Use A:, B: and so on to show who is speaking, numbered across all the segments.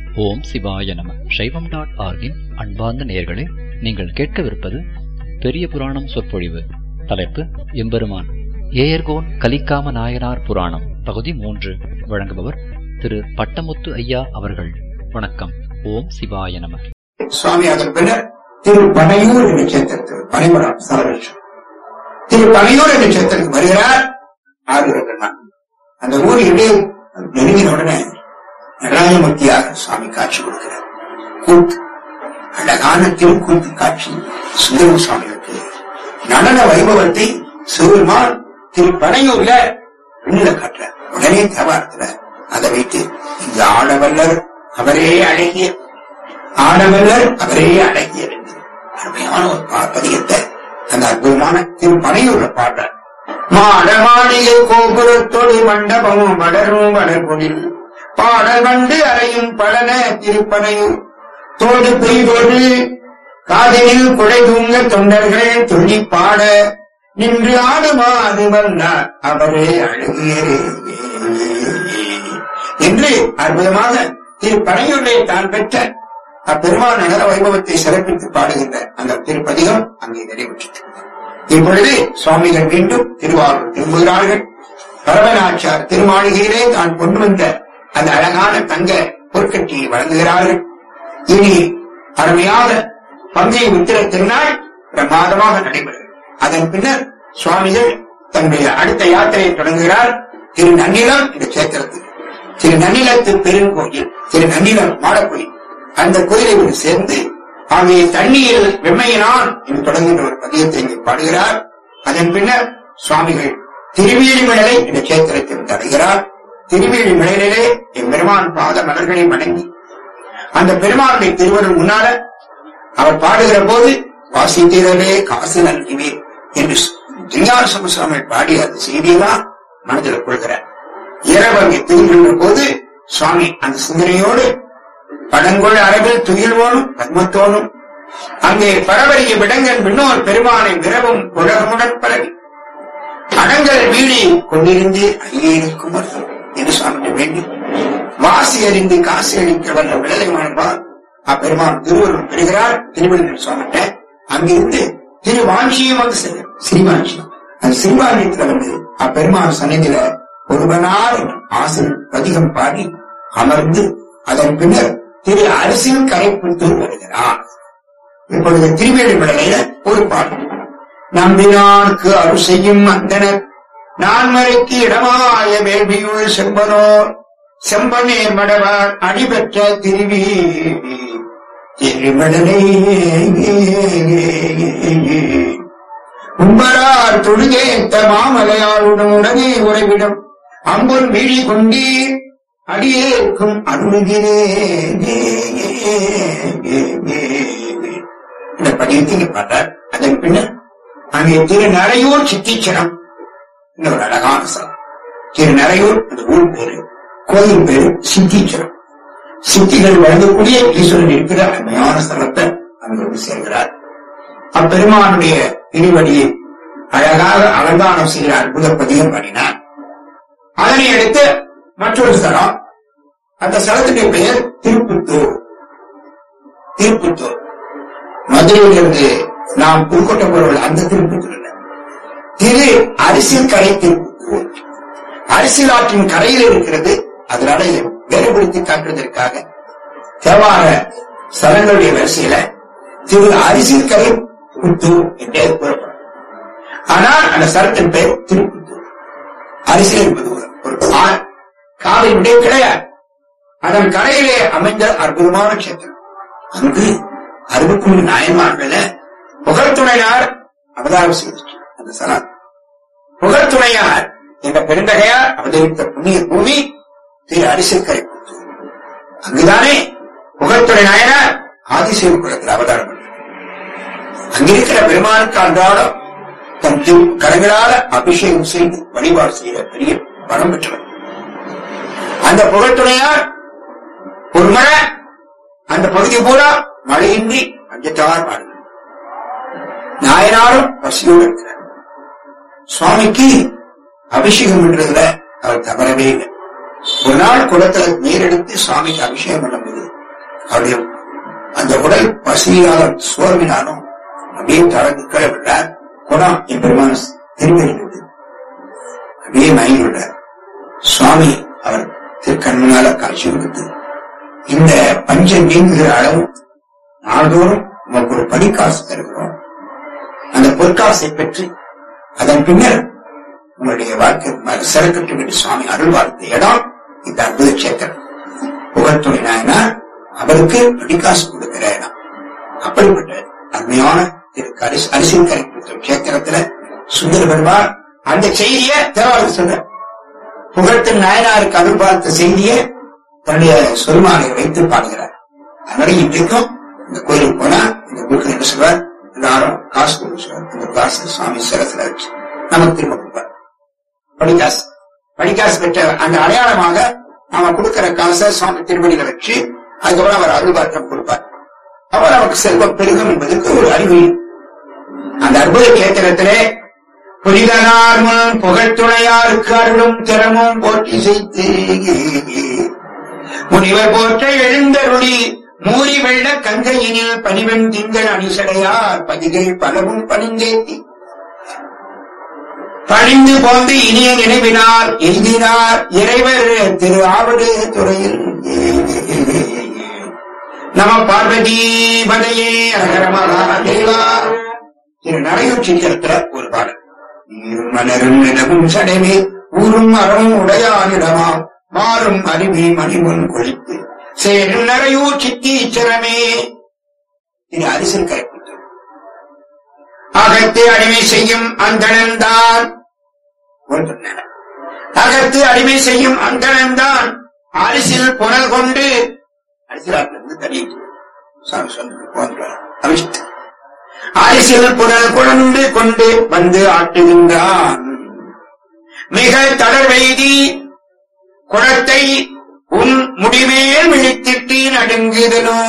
A: ஓம் சிவாய நம சைவம் டாட் ஆர்கின் அன்பார்ந்த நேயர்களே நீங்கள் கேட்கவிருப்பது பெரிய புராணம் சொற்பொழிவு தலைப்பு எம்பெருமான் ஏயர்கோன் கலிக்காம நாயனார் புராணம் பகுதி மூன்று வழங்குபவர் திரு பட்டமுத்து ஐயா அவர்கள் வணக்கம் ஓம் சிவாய நம
B: சுவாமி அதன் பின்னர் திரு பனையூர் என்ற சேத்திரத்தில் பனைமரம் சரவேஷம் திரு பனையூர் என்ற சேத்திரத்துக்கு வருகிறார் ஆறுகிறார் அந்த ஊர் இடையே நெருங்கின உடனே நடராஜமூர்த்தியாக சுவாமி காட்சி கொடுக்கிறார் கூத்து அழகான திருக்கூத்து காட்சி சுந்தர சுவாமிகளுக்கு நடன வைபவத்தை சிறுமான் திரு பனையூர்ல விண்ணில காட்டுறார் உடனே தேவாரத்துல அதை வைத்து இங்கு ஆடவல்லர் அவரே அழகிய ஆடவல்லர் அவரே அடங்கியர் என்று அருமையான ஒரு பா- பதியத்தை அந்த அற்புதமான திரு பனையூர்ல பாடுறார் மாட மாளிகை கோபுரத்தொடு மண்டபமும் வளரும் வளர்பொழில் பாடல் கண்டு அறையும் பலன திருப்பனையூர் தோடு பெய்தோடு காதினில் குடை தூங்க தொண்டர்கள் துள்ளி பாட நின்று ஆடுமா அது வந்தார் அவரே அழகியரே என்று அற்புதமாக திரு பனையூரிலே தான் பெற்ற அப்பெருமாள் நகர வைபவத்தை சிறப்பித்து பாடுகின்ற அந்த திருப்பதிகம் அங்கே நிறைவேற்றது இப்பொழுது சுவாமிகள் மீண்டும் திருவாரூர் திரும்புகிறார்கள் பரவநாச்சார் திருமாளிகையிலே தான் கொண்டு வந்த அந்த அழகான தங்க பொற்கட்டியை வழங்குகிறார்கள் இனி அருமையான பங்கை உத்திர திருநாள் பிரமாதமாக நடைபெறுகிறது அதன் பின்னர் சுவாமிகள் தன்னுடைய அடுத்த யாத்திரையை தொடங்குகிறார் திரு நன்னிலம் இந்த சேத்திரத்தில் திரு நன்னிலத்து பெருங்கோயில் திரு நன்னிலம் மாடக்கோயில் அந்த கோயிலை வந்து சேர்ந்து அங்கே தண்ணீர் வெம்மையினால் என்று தொடங்குகின்ற ஒரு பதியத்தை இங்கே பாடுகிறார் அதன் பின்னர் சுவாமிகள் திருவேலிமலை என்ற சேத்திரத்தை வந்து அடைகிறார் திருவேலிமலையிலே என் பெருமான் பாத மலர்களை வணங்கி அந்த பெருமானுடைய திருவருள் முன்னால அவர் பாடுகிற போது வாசித்தீரலே காசு நல்கிவே என்று திங்கார சமசுவாமி பாடிய அந்த செய்தியெல்லாம் மனதில் கொள்கிறார் இரவு அங்கே திரும்புகின்ற போது சுவாமி அந்த சிந்தனையோடு படங்கொள் அரபில் துயில்வோனும் பத்மத்தோனும் அங்கே பரவரிய விடங்கன் விண்ணோர் பெருமானை விரவும் உலகமுடன் பரவி அடங்கல் வீடி கொண்டிருந்து ஐயேனுக்கும் அர்த்தம் என்று சுவாமிகிட்ட வேண்டி வாசி அறிந்து காசு அளிக்க வல்ல விடலை மாண்பார் அப்பெருமான் திருவருள் பெறுகிறார் திருவள்ளுவர் சுவாமிகிட்ட அங்கிருந்து திருவாஞ்சியம் வந்து செல்லும் ஸ்ரீவாஞ்சியம் அந்த ஸ்ரீவாஞ்சியத்துல வந்து அப்பெருமான் சன்னிதியில ஒருவனார் ஆசிரியர் பதிகம் பாடி அமர்ந்து அதன் பின்னர் திரு அரசின் கரைப்புத்தூர் வருகிறார் இப்பொழுது திருவேலிமலையில ஒரு பாடல் நம்பினார்க்கு அருள் செய்யும் அந்தனர் நான்மறைக்கு இடமாய வேள்வியுள் செம்பனோர் செம்பனே மடவார் அடிபெற்ற திருவி திருமடனை உம்பரார் தொழுகேத்த மாமலையாளுடன் உடனே உறைவிடம் அம்புல் வீழி கொண்டீர் அடியேற்கும் அருள்கிறேன் இந்த பதியத்தை இங்க பாட்டார் அதன் பின்னர் அங்கே திரு நரையூர் சித்தீச்சரம் இன்னொரு அழகான ஸ்தலம் திரு நரையூர் அந்த ஊர் பேரு கோயில் பேரு சித்தீச்சரம் சித்திகள் வழங்கக்கூடிய ஈஸ்வரன் இருக்கிற அருமையான ஸ்தலத்தை அங்கு வந்து சேர்கிறார் அப்பெருமானுடைய திருவடியை அழகாக அலங்காரம் செய்கிற அற்புத பதியம் பண்ணினார் அதனை அடுத்து மற்றொரு ஸ்தலம் அந்த ஸ்தலத்துடைய பெயர் திருப்புத்தூர் திருப்புத்தூர் மதுரையிலிருந்து நாம் புதுக்கோட்டை போறவர்கள் அந்த திருப்புத்தூர் இல்ல. திரு அரிசில் கரை திருப்புத்தூர் அரிசில் ஆற்றின் கரையில் இருக்கிறது அதனால இதை வேறுபடுத்தி காட்டுவதற்காக தேவார ஸ்தலங்களுடைய வரிசையில திரு அரிசில் கரை புத்தூர் என்றே அது கூறப்படும் ஆனால் அந்த ஸ்தலத்தின் பெயர் திருப்புத்தூர் அரிசில் என்பது ஒரு- ஒரு கா- காவிரியுடைய கிடையாது அதன் கரையிலே அமைந்த அற்புதமான கஷேத்திரம் அங்கு அறுபத்தி மூணு நாயன்மார்கள புகழ்துணையார் அவதாரம் செய்தார் அந்த சலாம் புகழ்துணையார் என்ற பெருந்தகையார் அவதரித்த புண்ணிய பூமி திரு அரிசிற்கரை அங்குதானே புகழ்துணை நாயனார் ஆதிசேவ குலத்தில் அவதாரம் பண்ணார். அங்கிருக்கிற பெருமானுக்கு அன்றாடம் தன் திரு கரங்களால அபிஷேகம் செய்து வழிபாடு செய்கிற பெரிய பலம் பெற்றவர் அந்த புகழ்துணையார் ஒரு முறை அந்த பகுதி பூரா மழையின்றி அஞ்சத்தார் பாடுகிறார் நாயனாரும் பசியோடு இருக்கிறார் சுவாமிக்கு அபிஷேகம் பண்றதுல அவர் தவறவே இல்லை ஒரு நாள் குளத்துல நீர் எடுத்து சுவாமிக்கு அபிஷேகம் பண்ணும்போது அவருடைய அந்த உடல் பசியால் சோர்வினாலும் அப்படியே தளர்ந்து கீழே விட்டார் குணம் என் பெருமான திரும்பி அப்படியே மயங்கி விட்டார் சுவாமி அவர் திருக்கண்மனால காட்சி கொடுத்து இந்த பஞ்சம் நீங்குகிற அளவு நாள்தோறும் உமக்கு ஒரு படிக்காசு தருகிறோம் அந்த பொற்காசை பெற்று அதன் பின்னர் உங்களுடைய வாழ்க்கை சிறக்கட்டும் என்று சுவாமி அருள் வாழ்த்த இடம் இந்த அற்புத கஷேத்திரம் புகழ்த்துறை நாயனார் அவருக்கு படிக்காசு கொடுக்கிற இடம் அப்படிப்பட்ட அருமையான திரு அரிசி அரிசின் கரைப்புத்தூர் கஷேத்திரத்துல சுந்தர பெருமாள் அந்த செய்தியை தேவாளர் சொல்ற புகழ்த்து நாயனாருக்கு அருள் பார்த்த செய்தியை தன்னுடைய சொருமாலை வைத்து பாடுகிறார் அதனால இன்றைக்கும் இந்த கோயிலுக்கு போனா இந்த குருக்கள் என்ன சொல்வார் எல்லாரும் காசு கொடுக்க சொல்வார் இந்த காசு சுவாமி சிரத்துல வச்சு நமக்கு திரும்ப கொடுப்பார் படிக்காசு படிக்காசு பெற்ற அந்த அடையாளமாக நாம கொடுக்கிற காசை சுவாமி திருப்பதியில வச்சு அதுக்கப்புறம் அவர் அருள் பார்க்கம் கொடுப்பார் அவர் நமக்கு செல்வம் பெருகும் என்பதற்கு ஒரு அறிவு அந்த அற்புத கேத்திரத்திலே புரிதனார் முன் புகழ்த்துணையாருக்கு அருளும் திறமும் போற்றி செய்து முனிவர் போற்ற எழுந்தருளி மூறி வெள்ள கங்கையினில் பனிவெண் திங்கள் அணிசடையார் பதிகை பலவும் பணிந்தேத்தி பணிந்து போந்து இனிய நினைவினார் எய்தினார் இறைவர் திரு ஆவடு துறையில் நம பார்வதி பதையே அகரமகாதேவா திரு நரையூர் சித்திரத்துல ஒரு பாடல் நீரும் மலரும் நிலவும் சடைமே ஊரும் அறமும் உடையானிடமாம் மாறும் அருவி மணிமுன் கொழித்து சேரும் நரையூர் சித்தீச்சரமே இது அரிசல் கைப்பற்று அகத்து அடிமை செய்யும் அந்தணன்தான் அகத்து அடிமை செய்யும் அந்தணன்தான் அரிசில் புனல் கொண்டு அரிசிலாட்டிலிருந்து தனியிட்டு சாமி சொன்னது போன்ற அவிஷ்டு அரிசில் புனல் கொண்டு கொண்டு வந்து ஆட்டுகின்றான் மிக தளர்வெய்தி குளத்தை உன் முடிமேல் விழித்திட்டு நடுங்குதனோ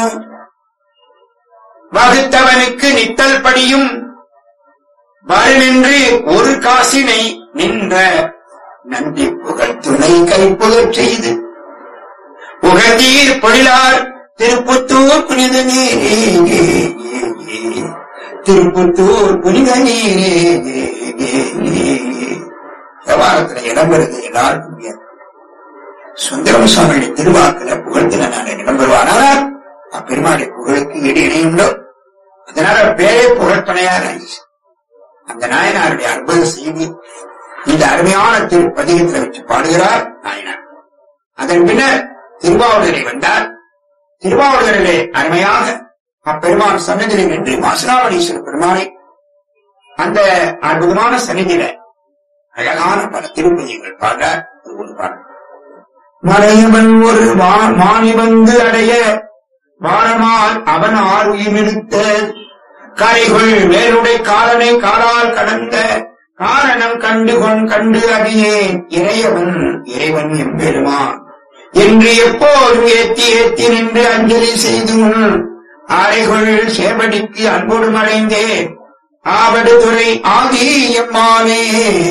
B: வகுத்தவனுக்கு நித்தல் படியும் வருமென்று ஒரு காசினை நின்ற நன்றி புகழ் துணை கைப்புகழ் செய்து உகந்தீர் பொழிலார் திருப்புத்தூர் புனித நீரே திருப்புத்தூர் புனித நீரே விவகாரத்துல இடம்பெறுது எல்லாருக்கும் வியப்பு. சுந்தரம் சுவாமியுடைய திருவாக்குல புகழ்த்துல நான் இடம்பெறுவானால் அப்பெருமாளுடைய புகழுக்கு ஈடு இணையுண்டோ அதனால பேரே புகழ்பனையார் ஆயிடுச்சு அந்த நாயனாருடைய அற்புத செய்தி இந்த அருமையான திருப்பதிகத்தில் வச்சு பாடுகிறார் நாயனார் அதன் பின்னர் திருவாவூரிலே வந்தார் திருவாவூரிலே அருமையாக அப்பெருமான் சன்னதியில் நின்று மாசனாவணீஸ்வர பெருமானை அந்த அற்புதமான சன்னிதியில அழகான பல திருப்பதிகள் பாடுறார் அது ஒரு பாடல் மறையவன் ஒரு வா- மானி வந்து அடைய வாரமால் அவன் ஆர் உயிரெடுத்த கரைகள் வேருடை காலனை காலால் கடந்த காரணம் கண்டு கொண் கண்டு அறியேன் இறையவன் இறைவன் எம்பெருமான் என்று எப்போதும் ஏத்தி ஏத்தி நின்று அஞ்சலி செய்து முன் அறைகள் சேவடிக்கு அன்போடு மறைந்தேன் ஆவடு துறை ஆதி எம்மானே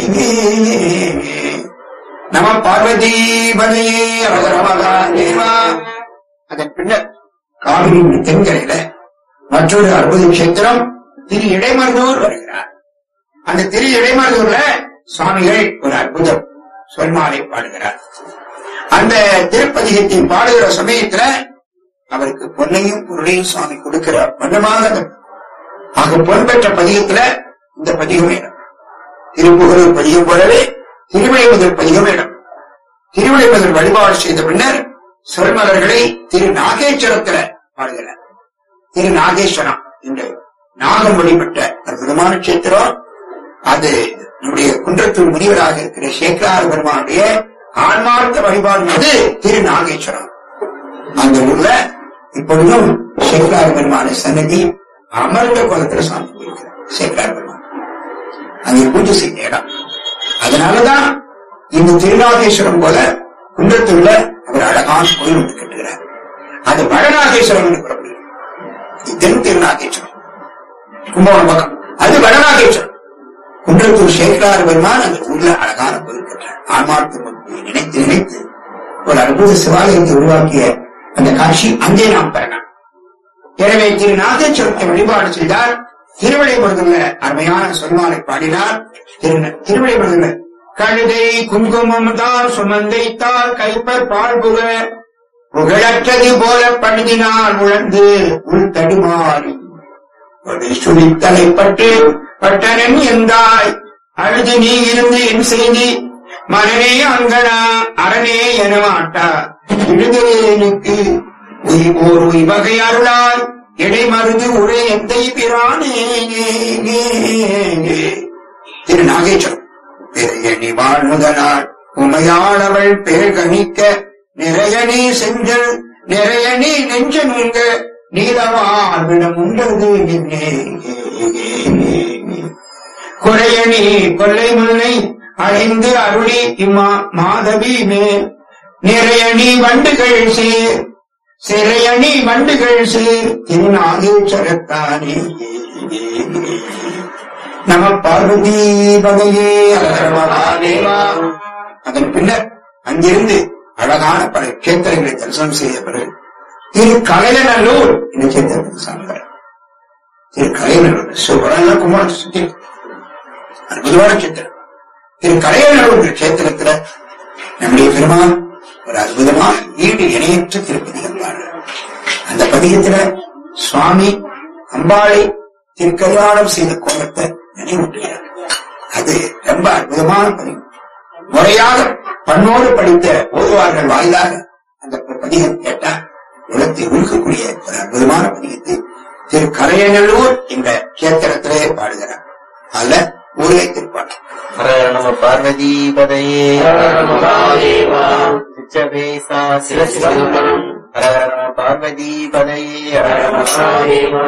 B: நம பார்வதி பதையே அவரமகாதேவா அதன் பின்னர் காவிரியின் தென்கரையில மற்றொரு அற்புத கஷேத்திரம் திரு இடைமருதூர் வருகிறார் அந்த திரு இடைமருதூர்ல சுவாமிகள் ஒரு அற்புதம் சொல்மாலை பாடுகிறார் அந்த திருப்பதிகத்தை பாடுகிற சமயத்துல அவருக்கு பொன்னையும் பொருளையும் சுவாமி கொடுக்கிறார் வண்ணமாக அந்த ஆக பொன் பெற்ற பதிகத்துல இந்த பதிகம் வேணும் திருப்புகழ் பதிகம் போலவே திருவிழைமுதல் பதிகம் வேணும் திருவிழைமுதல் வழிபாடு செய்த பின்னர் சொல்மலர்களை திரு நாகேஸ்வரத்துல பாடுகிறார் திரு நாகேஸ்வரம் என்று நாகம் வழிபட்ட அற்புதமான கஷேத்திரம் அது நம்முடைய குன்றத்தூர் முனிவராக இருக்கிற சேக்கரார் பெருமானுடைய ஆன்மார்த்த வழிபாடு வந்து திரு நாகேஸ்வரம் அந்த ஊர்ல இப்பொழுதும் சேக்கரார் பெருமான சன்னதி அமர்ந்த குளத்துல சாமி இருக்கிறார் சேக்கரார் பெருமான் அங்கே பூஜை செய்த இடம் அதனாலதான் இந்த திருநாகேஸ்வரம் போல குன்றத்தூர்ல அவர் அழகான கோயில் ஒன்று கட்டுகிறார் அது வடநாகேஸ்வரம் என்று கூறப்படுகிறது இது தென் திருநாகேஸ்வரம் கும்பகோணம் பக்கம் அது வடநாகேஸ்வரம் குன்றத்தூர் சேகரார் பெருமான் அந்த ஊர்ல அழகான கோயில் கட்டுறார் ஆன்மார்த்த பக்தியை நினைத்து நினைத்து ஒரு அற்புத சிவாலயத்தை உருவாக்கிய அந்த காட்சி அங்கே நாம் பெறலாம் எனவே திரு நாகேஸ்வரத்தை வழிபாடு செய்தால் திருவிழைமருதுல அருமையான சொல்மாலை பாடினார் திரு திருவிழைமருதுல கழுதை குங்குமம் தான் சுமந்தைத்தால் கைப்பர் பாழ்புக புகழற்றது போல பழுதினால் உழந்து உள் தடுமாறி ஒரு சுழித்தலைப்பட்டு பட்டனன் எந்தாய் அழுது நீ இருந்து என் செய்தி மனநே அங்கனா அரணே என மாட்டா விடுதலேனுக்கு உயிர் வகை அருளாய் இடைமருது உரை எந்தை பிரானே திரு நாகேஸ்வரம் பெரிய நீ வாழ்முதலால் உமையாள் அவள் பேர் கணிக்க நிறைய நீ செஞ்சல் நிறைய நீ நெஞ்சனுங்க நீலவாழ்விடம் உண்டது நின்னே குறையணி கொல்லை முல்லை அடைந்து அருளி இம்மா மாதவி மேல் நிறையணி வண்டுகள் சேர் சிறையணி வண்டுகள் சேர் திருநாகேஸ்வரத்தானே நம பார்வதி பகையே தேவா அதன் பின்னர் அங்கிருந்து அழகான பல கேத்திரங்களை தரிசனம் செய்த பிறகு திரு கலையநல்லூர் இந்த கேத்திரத்துக்கு சாமிகள் திரு கலையநல்லூர் சிவபுராண குமார சுத்தி அற்புதமான கேத்திரம் திரு கலையநல்லூர் கேத்திரத்துல நம்முடைய பெருமான் ஒரு அற்புதமான ஈடு இணையற்ற திருப்பதிகம் பாடுறார் அந்த பதிகத்துல சுவாமி அம்பாளை திருக்கல்யாணம் செய்த கோலத்தை நினைவுற்றார் அது ரொம்ப அற்புதமான பதிகம் முறையாக பண்ணோடு படித்த ஓதுவார்கள் வாயிலாக அந்த பதிகம் கேட்டால் உலகத்தை உருக்கக்கூடிய ஒரு அற்புதமான பதிகத்தை திரு கரையநல்லூர் என்ற கேத்திரத்திலே பாடுகிறார் அல்ல ஊரை திருப்பாட்டு
C: ஹர நம பார்வதி பதையே சிச்சபேசா சிவசிதம்பரம் ஹர நம பார்வதி பதையே ஹர நம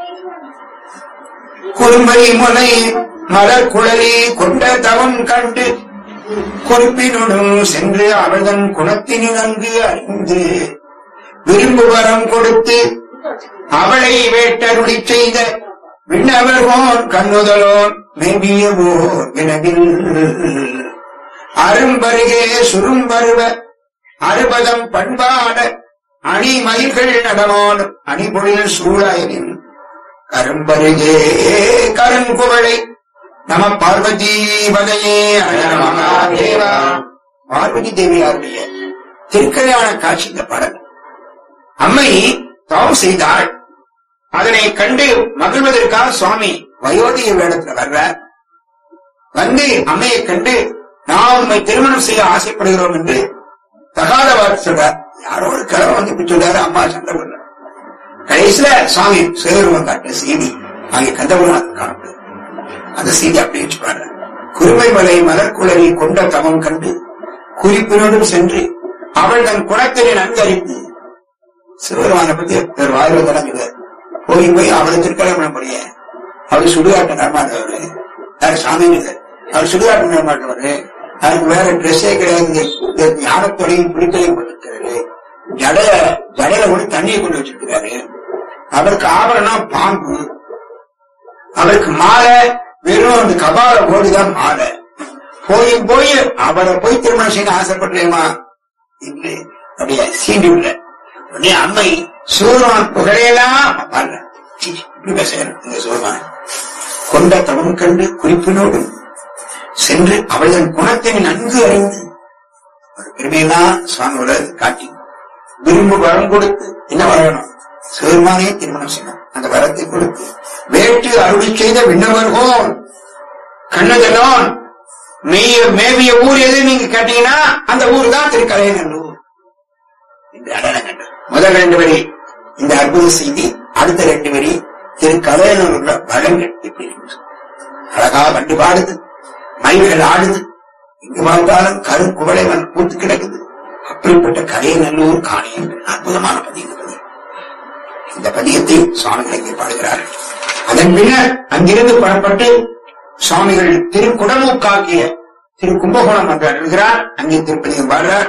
B: குறும்பை முனை மலர் குழலி கொண்ட தவம் கண்டு குறிப்பினுடன் சென்று அவள்தன் குணத்தினு நன்கு அறிந்து விரும்பு வரம் கொடுத்து அவளை வேட்டருளி செய்த விண்ணவர்கோன் கண்ணுதலோன் மேபியவோர் வினவில் அரும்பருகே சுரும்பருவ அறுபதம் பண்பாட அணி மயில்கள் நடமாடும் அணிபொழில் சூழாயனின் கரும்பருகே கருங்குவளை நம பார்வதி வதையே மகாதேவா பார்வதி தேவியாருடைய திருக்கல்யாண காட்சி இந்த பாடல் அம்மை தவம் செய்தாள் அதனை கண்டு மகிழ்வதற்காக சுவாமி வயோதிக வேடத்துல வர்றார் வந்து அம்மையை கண்டு நாம் உண்மை திருமணம் செய்ய ஆசைப்படுகிறோம் என்று தகாத வார்த்தை சொல்றார் யாரோ ஒரு கிழமை வந்து இப்படி சொல்றாரு அம்மா சண்டை போடுறார் கடைசியில சுவாமி சிவபெருமன் காட்டின செய்தி அங்கே கந்தபுரம் காணப்படுது அந்த செய்தி அப்படி வச்சு பாடுற குருமை மலை மலர்குழலி கொண்ட தவம் கண்டு குறிப்பினோடும் சென்று அவள் தன் குணத்தினை நன்கறிந்து சிவபெருமான பத்தி ஒரு வாயில தொடங்குது போய் போய் அவளை திருக்கல்யாணம் பண்ணிய அவர் சுடுகாட்டு நடமாட்டவர் யாரு சாமிங்க அவர் சுடுகாட்டு நடமாட்டவர் அதுக்கு வேற ட்ரெஸ்ஸே கிடையாது இந்த ஞானத்தோடையும் பிடித்தலையும் பண்ணிருக்காரு ஜடையில ஜடையில கூட தண்ணியை கொண்டு வச்சிருக்கிறாரு அவருக்கு ஆபரணம் பாம்பு அவருக்கு மாலை வெறும் அந்த கபால கோடிதான் மாலை போய் போய் அவரை போய் திருமணம் செய்ய ஆசைப்படுறேமா இல்லை அப்படியே சீண்டி விட உடனே அம்மை சூரமான் புகழையெல்லாம் பாருங்க சீ, இப்படி பேசுகிறேன் இந்த சூரமான் கொண்ட தவம் கண்டு குறிப்பினோடு சென்று அவளின் குணத்தை நன்கு அறிந்து ஒரு பெருமையெல்லாம் சுவாமியோட காட்டி விரும்பு வரம் கொடுத்து என்ன வரணும் சிவருமானே திருமணம் செய்யணும் அந்த வரத்தை கொடுத்து வேற்று அருளி செய்த விண்ணவர்கோன் கண்ணதலோன் மெய்ய மேவிய ஊர் எது நீங்க கேட்டீங்கன்னா அந்த ஊர் தான் திருக்கலையநல்லூர் இந்த அடலம் கண்டு முதல் ரெண்டு வரி இந்த அற்புத செய்தி அடுத்த ரெண்டு வரி திருக்கலையநல்லூர்ல வளங்கள் எப்படி இருக்கு அழகா வண்டு பாடுது மயில்கள் ஆடுது இங்கு பார்த்தாலும் கரு குவளைவன் பூத்து கிடக்குது அப்படிப்பட்ட கலையநல்லூர் காணியங்கள் அற்புதமான பதிவு பதிவு இந்த பதியத்தை சுவாமிகள் இங்கே பாடுகிறார்கள் அதன் பின்னர் அங்கிருந்து புறப்பட்டு சுவாமிகள் திரு குடமூக்காக்கிய திரு கும்பகோணம் என்று அழுகிறார் அங்கே திருப்பதிகம் பாடுறார்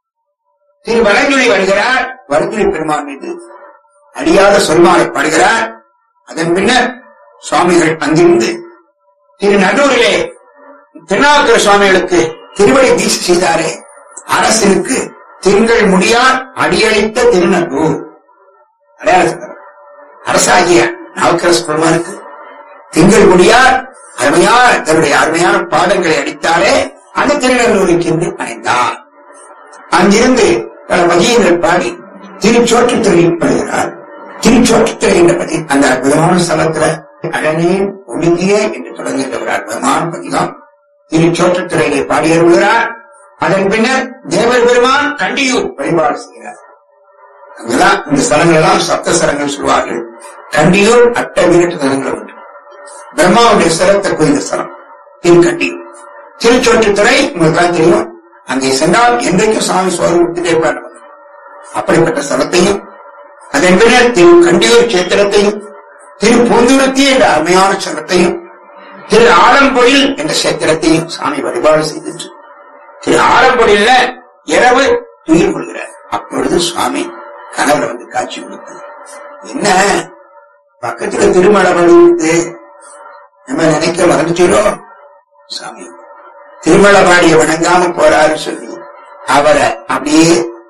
B: திரு வடகிரி வருகிறார் வடகிரி பெருமான் மீது அடியாத சொல்மாலை பாடுகிறார் அதன் பின்னர் சுவாமிகள் அங்கிருந்து திரு நடூரிலே திருநாவுக்கர சுவாமிகளுக்கு திருவடி தீட்சை செய்தாரே அரசனுக்கு திங்கள் முடியார் அடியளித்த திருநல்லூர் அடையாள சொல்றார். அரசாகிய நவக்கரச பெருமானுக்கு திங்கள் முடியார் அருமையார் தன்னுடைய அருமையான பாதங்களை அடித்தாலே அந்த திருநல்லூருக்கு என்று அடைந்தார் அங்கிருந்து பல பதியங்கள் பாடி திருச்சோற்றுத்துறையில் படுகிறார் திருச்சோற்றுத்துறை என்ற பதி அந்த அற்புதமான ஸ்தலத்துல அழனே ஒழுங்கிய என்று தொடங்குகின்ற ஒரு அற்புதமான பதிகம் திருச்சோற்றுத்துறையிலே பாடியருள்கிறார் அதன் பின்னர் தேவர் பெருமான் கண்டியூர் வழிபாடு செய்கிறார் அங்கதான் இந்த ஸ்தலங்கள் எல்லாம் சப்த ஸ்தலங்கள் சொல்வார்கள் கண்டியூர் அட்ட வீரட்டு தலங்கள் உண்டு பிரம்மாவுடைய சிரத்தை கோயில் ஸ்தலம் திருக்கண்டியூர் திருச்சோற்றுத்துறை உங்களுக்கு தான் தெரியும் அங்கே சென்றால் என்றைக்கும் சாமி சோறு விட்டுட்டே இருப்பார் அப்படிப்பட்ட ஸ்தலத்தையும் அதன் பின்னர் திரு கண்டியூர் சேத்திரத்தையும் திரு பூந்துருத்தி என்ற அருமையான ஸ்தலத்தையும் திரு ஆலம்பொழில் என்ற சேத்திரத்தையும் சாமி வழிபாடு செய்துட்டு திரு ஆலம்பொழில்ல இரவு துயில் கொள்கிறார் அப்பொழுது சுவாமி கணவர் வந்து காட்சி கொடுத்தது என்ன பக்கத்துல திருமணபடி இருக்கு நம்ம நினைக்க மறந்துட்டீரோ சாமி திருமலபாடிய வணங்காம போறாரு சொல்லி அவரை அப்படியே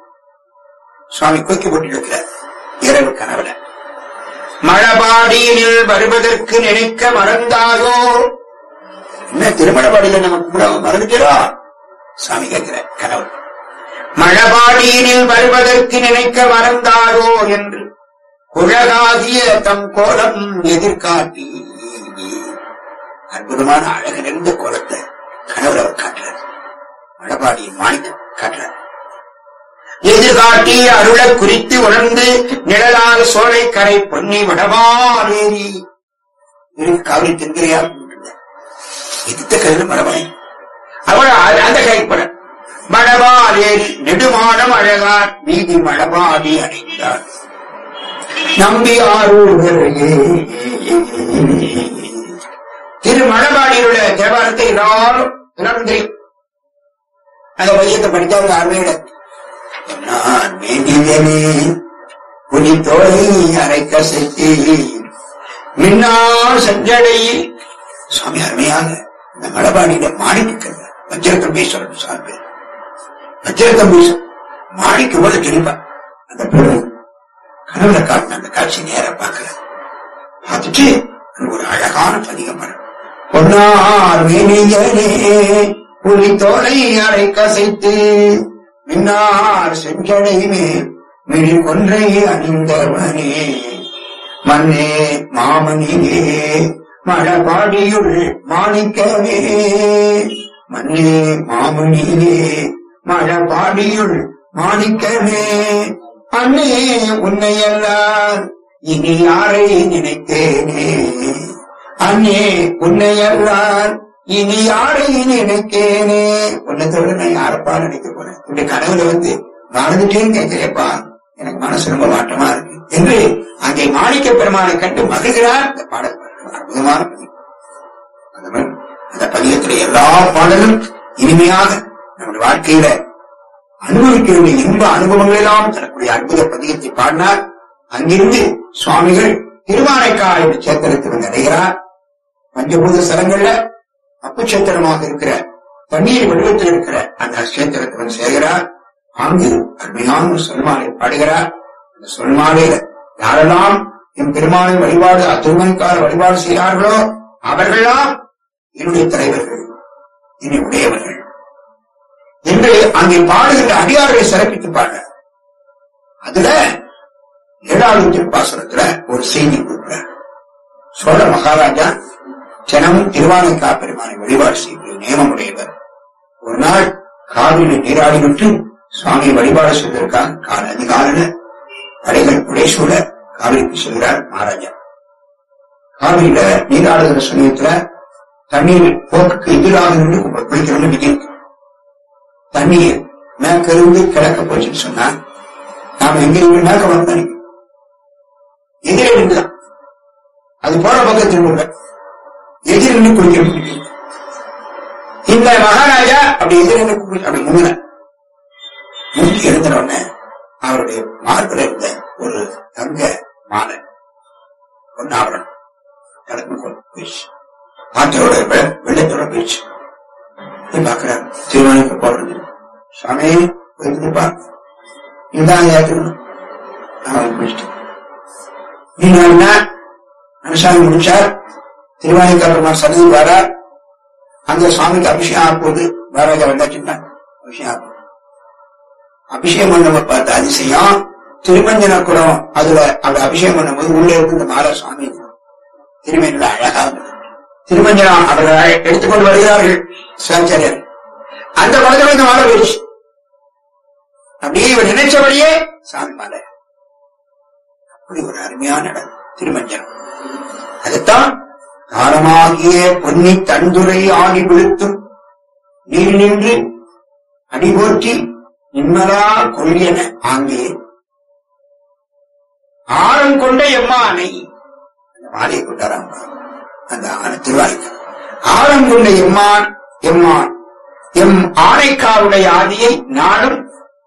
B: சுவாமி கொக்கி போட்டு இருக்கிறார் இரவு கனவுல மழபாடியில் வருவதற்கு நினைக்க மறந்தாயோ என்ன திருமணபாடியில நம்ம கூட மறந்துக்கிறோம் சாமி கேட்கிற கனவு மழபாடியினில் வருவதற்கு நினைக்க மறந்தாயோ என்று குழகாகிய தம் கோலம் எதிர்காட்டி அற்புதமான அழகு நிறைந்த கோலத்தை கணவர் அவர் காட்டுறார் மழபாடியின் மாணிக்கம் காட்டுறார் எதிர்காட்டி அருள குறித்து உணர்ந்து நிழலாக சோலை கரை பொன்னி வடமாலேரி இருக்கு காவிரி தென்கரையா எதிர்த்த கரையில் மழபாடி அவர் அ- அந்த கைப்பட மழபாலேரி நெடுமாடம் அழகார் வீதி மழபாடி அடைந்தார் நம்பி ஆரூர்களே திரு மழபாடியுள்ள தேவாரத்தை எல்லாரும் எல்லாரும் தெரியும் அந்த பையத்தை படித்தவங்க அருமையிட நான் மேனியனே புலி தோலை அரை கசைத்தி மின்னார் செஞ்சடையில் சுவாமி அருமையாக இந்த மலபாடியில மாணிக்கிறது வஜ்ரத்தம்பீஸ்வரன் சார்பு வஜ்ரத்தம்பீஸ்வரன் மாணிக்க போல தெரியுமா அந்த பொருள் கனவுல காட்டின அந்த காட்சி நேர பார்க்கல பார்த்துட்டு அங்க ஒரு அழகான பதிகம் வரும் பொன்னார் மேனியனே புலி தோலை அரை கசைத்து மின்னார் செஞ்சடைமே மிழி கொன்றை அணிந்தவனே மண்ணே மாமணியே மழபாடியுள் மாணிக்கவே மண்ணே மாமணியே மழபாடியுள் மாணிக்கவே அண்ணே உன்னையல்லார் இனி யாரை நினைத்தேனே அண்ணே உன்னையல்லார் இனி யாரை நினைக்கேனே உன்னை தவிர நான் யாரப்பா நினைக்க போறேன் இப்படி கனவுல வந்து மறந்துட்டேன்னு கேட்கிறேப்பா எனக்கு மனசு ரொம்ப வாட்டமா இருக்கு என்று அங்கே மாணிக்க பெருமானை கண்டு மகிழ்கிறார் இந்த பாடல் பாடுகிறார். அற்புதமான பதிவு அந்த மாதிரி அந்த பதியத்துல எல்லா பாடலும் இனிமையாக நம்முடைய வாழ்க்கையில அனுபவிக்க வேண்டிய இன்ப அனுபவங்கள் எல்லாம் தரக்கூடிய அற்புத பதியத்தை பாடினார் அங்கிருந்து சுவாமிகள் திருவானைக்கால் என்ற சேத்திரத்தில் வந்து அடைகிறார் பஞ்சபூத ஸ்தலங்கள்ல அப்புச்சத்திரமாக இருக்கிற தண்ணீர் வடிவத்தில் இருக்கிற அந்த கஷேத்திரத்தில் வந்து சேர்கிறார் அங்கு அருமையான ஒரு சொல்மாலை பாடுகிறார் அந்த சொல்மாலையில யாரெல்லாம் என் பெருமானை வழிபாடு அத்திருமணிக்கார வழிபாடு செய்கிறார்களோ அவர்களெல்லாம் என்னுடைய தலைவர்கள் என்னை உடையவர்கள் என்று அங்கே பாடுகின்ற அடியார்களை சிறப்பித்து பாடுற அதுல ஏழாவது திருப்பாசனத்துல ஒரு செய்தி கொடுக்கிறார் சோழ மகாராஜா தினமும் திருவானைக்கா பெருமானை வழிபாடு செய்வது நியமமுடையவர் ஒரு நாள் காவிரி நீராடி விட்டு சுவாமியை வழிபாடு செய்வதற்காக கால அதிகாலையில படைகள் புடைசூழ காவிரிக்கு செல்கிறார் மகாராஜா காவிரியில நீராடுகிற சமயத்துல தண்ணீர் போக்குக்கு எதிராக நின்று கும்ப- குளிக்கணும்னு விதி இருக்கு. தண்ணீர் மேற்கிருந்து கிழக்க போச்சுன்னு சொன்னா நாம எங்க இருந்து மேற்க வந்து எதிரே இருந்துதான் அது போற பக்கம் திரும்ப எதிர் நின்று குளிக்க முடியும் இந்த மகாராஜா அப்படி எதிர் நின்று குளி- அப்படி முன்ன முந்தி எழுந்த உடனே அவருடைய மார்பில் இருந்த ஒரு தங்க மாலை பொன்னாவரம் கடந்து கொண்டு போயிடுச்சு ஆற்றோட வெ- வெள்ளத்தோட போயிடுச்சு போய் பார்க்கிறார் திருமணிக்கு போறது சாமி போயிருந்துப்பா நீதான் ஏற்றுக்கணும் அவன் முடிச்சிட்டு நீங்க மனுஷாமி முடிச்சார் திருவாணிக்காரமா சன்னதி வரார் அந்த சுவாமிக்கு அபிஷேகம் ஆகும்போது மகாராஜா வந்தாச்சுன்னா அபிஷேகம் ஆகும் அபிஷேகம் பண்ணவ பார்த்த அதிசயம் திருமஞ்சன குடம் அதுல அவ அபிஷேகம் பண்ணும்போது உள்ளே இருந்து இந்த மாலா சுவாமி திருமஞ்சன அழகா இருந்தது. திருமஞ்சனம் அவர்கள் எடுத்துக்கொண்டு வருகிறார்கள் சிவாச்சாரியர் அந்த குடத்துல இந்த மாலை போயிடுச்சு அப்படியே இவர் நினைச்சபடியே சாமி மாலை அப்படி ஒரு அருமையான இடம் திருமஞ்சனம் அதுதான் காலமாகிய பொன்னி தந்துரை ஆடி விழுத்தும் நீர் நின்று அடிபோற்றி நிம்மலா கொள்ளியன ஆங்கே ஆழம் கொண்ட எம்மானை அந்த மாலையை கொண்டாராம் அந்த ஆன திருவாய்க்கு ஆழம் கொண்ட எம்மான் எம்மான் எம் ஆனைக்காவுடைய ஆதியை நாளும்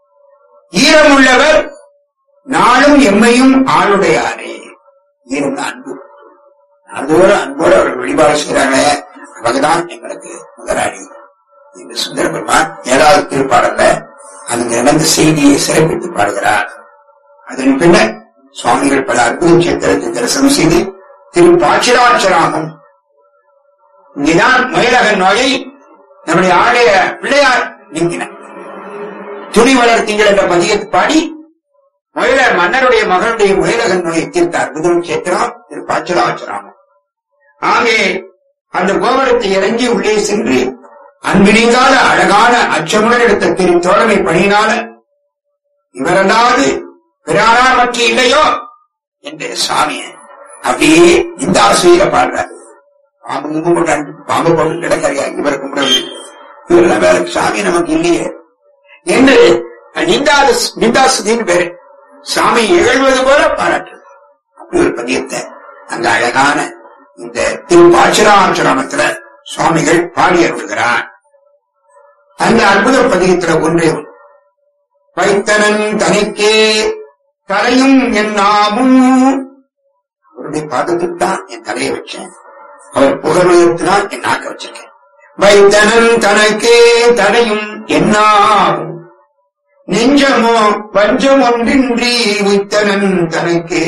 B: ஈரமுள்ளவர் நாளும் எம்மையும் ஆளுடையாரே ஈரம் அன்பு நாள்தோறும் அன்போடு அவர்கள் வழிபாடு செய்கிறாங்களே அவங்கதான் எங்களுக்கு முதலாளி என்று சுந்தர பெருமான் ஏழாவது திருப்பாடல்ல அங்கு நடந்த செய்தியை சிறப்பித்து பாடுகிறார் அதன் பின்னர் சுவாமிகள் பல அற்புத சேத்திரத்தை தரிசனம் செய்து திரு பாச்சிராட்சராமம் இங்கேதான் மயிலகன் நோயை நம்முடைய ஆலய பிள்ளையார் நீக்கினார் துணி வளர்த்தீங்கள் என்ற பதியத்தை பாடி மயில மன்னருடைய மகனுடைய மயிலகன் நோயை தீர்த்த அற்புதம் சேத்திரம் திரு பாச்சிராட்சராமம் ஆங்கே அந்த கோபுரத்தை இறங்கி உள்ளே சென்று அன்பினிங்காத அழகான அச்சமுடன் எடுத்த திரு தோழமை பணியினால இவரல்லாது பிறாரார் மற்ற இல்லையோ என்று சாமிய அப்படியே இந்த ஆசிரியர பாடுறாரு பாம்பு கும்பு போட்டு பாம்பு போட்டு கிடக்கறியா இவரை கும்பிடவில்லை இவரெல்லாம் வேற சாமி நமக்கு இல்லையே என்று நிந்தாது நிந்தாசுதின்னு பேரு சாமி இகழ்வது போல பாராட்டுறது அப்படி ஒரு பதியத்தை அந்த அழகான இந்த திருப்பாச்சிராட்சராமத்துல சுவாமிகள் பாடி அருள்கிறார் அந்த அற்புத பதிகத்துல ஒன்றே ஒன்று. வைத்தனன் தனிக்கே தலையும் என் நாமும் அவருடைய பாதத்துக்கு தான் என் தலையை வச்சேன் அவர் புகழ்வதற்குதான் என் நாக்க வச்சிருக்கேன் வைத்தனன் தனக்கே தலையும் என்னாகும் நெஞ்சமோ பஞ்சம் ஒன்றின்றி உய்த்தனன் தனக்கே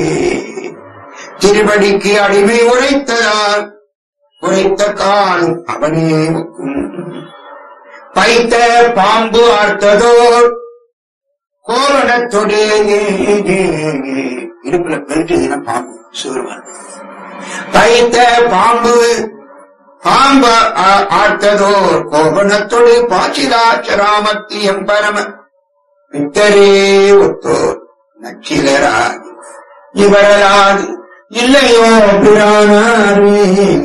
B: திருவடிக்கு அடிமை உரைத்ததால் உரைத்த காலம் அவனே ஒக்கும் பைத்த பாம்பு ஆர்த்ததோர் கோவணத்தொடு இடுப்புல பெருட்டுதுன்னா பாம்பு சிவருமான் பைத்த பாம்பு பாம்பு ஆ- ஆர்த்ததோர் கோவணத்தொடு பாச்சிலாச்சராமத்தி எம்பரம விட்டரே ஒத்தோர் நச்சிலராகி இவரலாது இல்லையோ பிரானாரே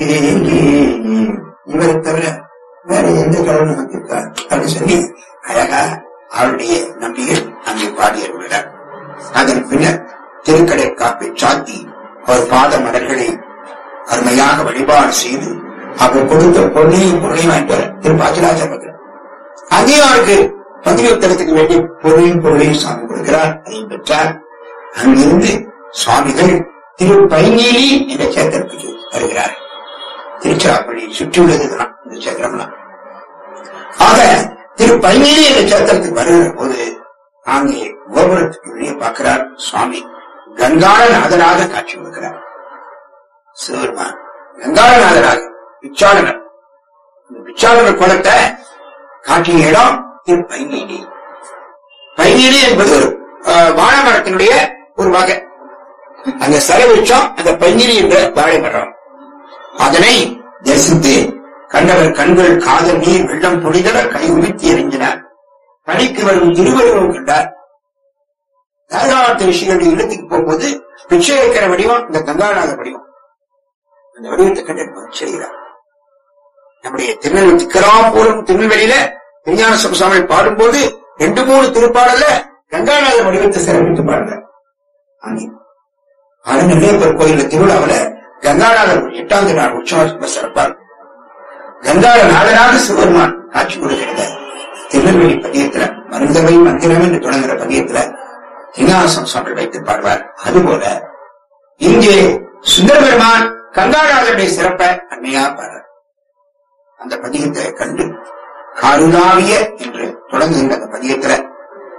B: இவரை தவிர வேற எந்த கடவுள் நமக்கு இருக்கார் அப்படின்னு சொல்லி அழகா அவருடைய நம்பிக்கை அங்கே பாடியிருக்கிறார் அதன் பின்னர் திருக்கடை காப்பை சாத்தி அவர் பாத மலர்களை அருமையாக வழிபாடு செய்து அவர் கொடுத்த பொருளையும் பொருளையும் வாங்கிட்டு வர திரு பாச்சராஜர் அங்கேயும் அவருக்கு பதிவுத்தலத்துக்கு வேண்டிய பொருளையும் பொருளையும் சாமி கொடுக்கிறார் அதையும் பெற்றார் அங்கிருந்து சுவாமிகள் திரு பைநீலி என்ற சேத்திரத்துக்கு வருகிறார் திருச்சிராப்பள்ளி சுற்றியுள்ளதுதான் இந்த சேத்திரம்லாம் ஆக திரு பைநீலி என்ற சேத்திரத்துக்கு வருகிற போது அங்கே கோபுரத்துக்கு வெளியே பார்க்கிறார் சுவாமி கங்காளநாதராக காட்சி கொடுக்கிறார் சிவருமான் கங்காளநாதராக பிச்சாளனர் இந்த பிச்சாளனர் குளத்தை காட்டிய இடம் திரு பைநீலி பைநீலி என்பது ஒரு அஹ், வாழை மரத்தினுடைய ஒரு வகை அந்த செலவிச்சம் அந்த பைங்கிரி என்ற வாழை மரம் அதனை தரிசித்து கண்டவர் கண்கள் காதல் நீர் வெள்ளம் பொழிதல கை உமித்தி எறிஞ்சினார் பணிக்கு வரும் திருவள்ளுவம் கண்டார் தாராளத்து ரிஷிகளுடைய இல்லத்துக்கு போகும்போது பிச்சை வைக்கிற வடிவம் இந்த கங்காநாத வடிவம் அந்த வடிவத்தை கண்டு செய்கிறார் நம்முடைய திருநெல்வேலி திக்கராபுரம் திருநெல்வேலியில விஞ்ஞான சுவாமி பாடும்போது ரெண்டு மூணு திருப்பாடல்ல கங்காநாத வடிவத்தை சிறப்பித்து பாடுறார் அங்கே அருணநெல்லையப்பர் கோயில திருவிழாவில கங்காநாதர் எட்டாம் நாள் உற்சவம் ரொம்ப சிறப்பா இருக்கும். கங்காள நாதராக சிவபெருமான் காட்சி கொடுக்கிறது திருநெல்வேலி பதியத்துல மருந்தவை மந்திரம் என்று தொடங்குற பதியத்துல திருஞாசம் சுவாமி வைத்து பாடுவார் அதுபோல இங்கே சுந்தர பெருமான் கங்காநாதருடைய சிறப்பை அண்மையா பாடுறார் அந்த பதியத்தை கண்டு காருதாவிய என்று தொடங்குகின்ற அந்த பதியத்துல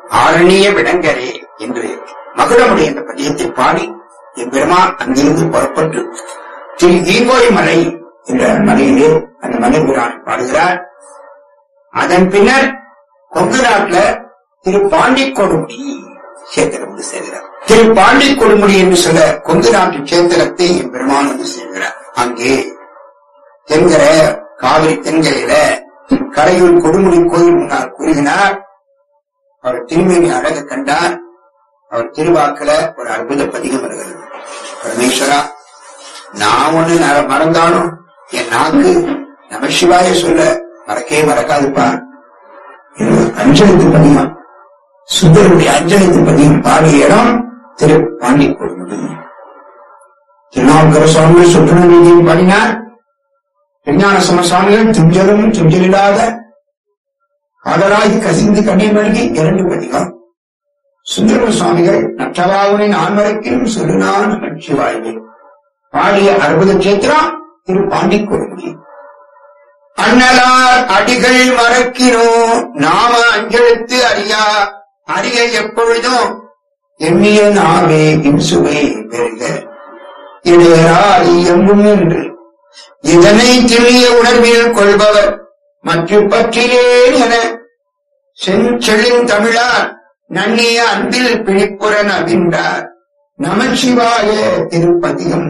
B: ஆரணிய விடங்கரே என்று மகுடமுடைய இந்த பதியத்தை பாடி எம்பெருமான் அங்கிருந்து புறப்பட்டு திரு ஈங்கோய் மலை என்ற மலையிலே அந்த மலைபுரானை பாடுகிறார் அதன் பின்னர் கொங்கு நாட்டுல திரு பாண்டி கொடுமுடி சேத்திரம் வந்து சேர்கிறார் திரு பாண்டி கொடுமுடி என்று சொல்ல கொங்கு நாட்டு சேத்திரத்தை எம்பெருமான் வந்து சேர்கிறார் அங்கே தென்கரை காவிரி தென்கரையில கரையூர் கொடுமுடி கோயில் முன்னால் கூறுகிறார் அவர் திருமேனி அழக கண்டார் அவர் திருவாக்குல ஒரு அற்புத பதிகம் வருகிறது பரமேஸ்வரா நான் ஒண்ணு ந- மறந்தாலும் என் நாக்கு நமசிவாய சொல்ல மறக்கவே மறக்காதுப்பா இது அஞ்சலித்து பதிகம் சுந்தருடைய அஞ்சலித்து பதிகம் பாடிய இடம் திரு பாண்டி கொடுமுடி திருநாவுக்கர சுவாமிகள் சுற்றுலா நீதியும் பாடினார் விஞ்ஞான சமசுவாமிகள் துஞ்சலும் துஞ்சலில்லாத காதலாகி கசிந்து கண்ணீர் மல்கி இரண்டு பதிகம் சுந்தர சுவாமிகள் நற்றவாவுனின் ஆண்மரைக்கும் சொல்லுனான் நமச்சிவாய்மை பாடிய அற்புத சேத்திரம் திரு பாண்டி கொடுமுடி அண்ணலார் அடிகள் மறக்கினோ நாம அஞ்செழுத்து அறியா அறிய எப்பொழுதும் எண்ணிய நாவே இன்சுவை பெருக இடையராய் எங்கும் என்று இதனை தெளிய உணர்வில் கொள்பவர் மற்ற பற்றிலேன் என செஞ்செழின் தமிழார் நன்னிய அன்பில் பிழிப்புறன் அவின்றார் நமச்சிவாய திருப்பதிகம்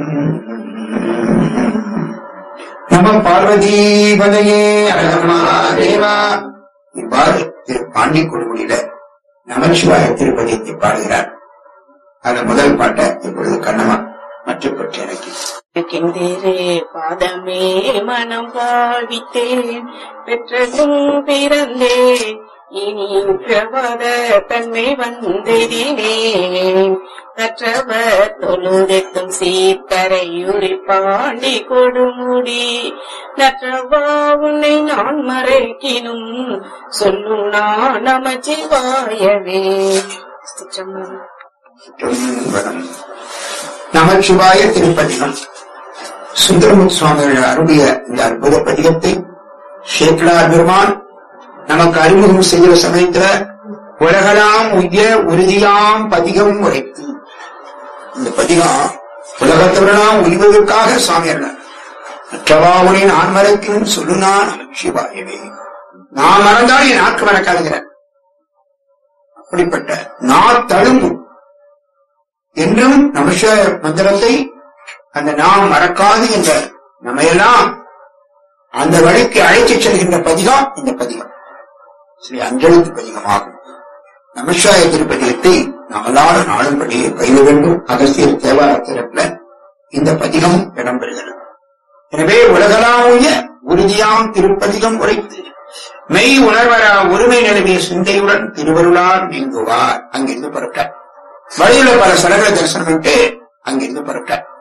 B: நம பார்வதீபதையே அழகமாதேவா இவ்வாறு திரு பாண்டி கொடுமுடியில நமச்சிவாய திருப்பதியத்தை பாடுகிறார் அந்த முதல் பாட்டை இப்பொழுது கண்ணமா மற்ற பற்றி எனக்கு
D: இருக்கின்றே பாதமே மனம் பாவித்தேன் பெற்றதும் பிறந்தேன் இனி பிரபத தன்மை வந்தெதினேன் கற்றவர் தொழுதெத்தும் சீர்கரையுரி பாண்டி கொடுமுடி நற்றவா உன்னை நான் மறைக்கினும் சொல்லும் நான் நமச்சிவாயவே சிற்றம்பலம்.
B: வரம் நமச்சிவாய திருப்பதிகம் சுந்தரமுத் சுவாமிகள் அருளிய இந்த அற்புத பதிகத்தை சேக்கலார் பெருமான் நமக்கு அறிமுகம் செய்கிற சமயத்துல உலகலாம் உய்ய உறுதியாம் பதிகம் உரைத்து இந்த பதிகம் உலகத்தவரெல்லாம் உய்வதற்காக சுவாமியர்கள் மற்றவாவுனின் ஆண்மறைக்கும் சொல்லுனா நமச்சிவாயவே நான் மறந்தால் என் நாக்கு மறக்காதுங்கிறார் அப்படிப்பட்ட நான் தழும்பும் என்றும் நமச மந்திரத்தை அந்த நாம் மறக்காது என்ற நம்மையெல்லாம் அந்த வழிக்கு அழைத்துச் செல்கின்ற பதிகம் இந்த பதிகம் ஸ்ரீ அஞ்சலித்து பதிகமாகும் நமசிவாய திருப்பதிகத்தை நாம் எல்லாரும் நாளும்படியே பயில வேண்டும் அகஸ்தியர் தேவார திறப்புல இந்த பதிகம் இடம்பெறுகிறது எனவே உலகளாவிய உறுதியாம் திருப்பதிகம் உரைத்து மெய் உணர்வரா ஒருமை நிலவிய சிந்தையுடன் திருவருளார் நீங்குவார் அங்கிருந்து புறப்பட்டார் வழியில பல சடங்குகளை தரிசனம் பண்ணிட்டு அங்கிருந்து புறப்பட்டார்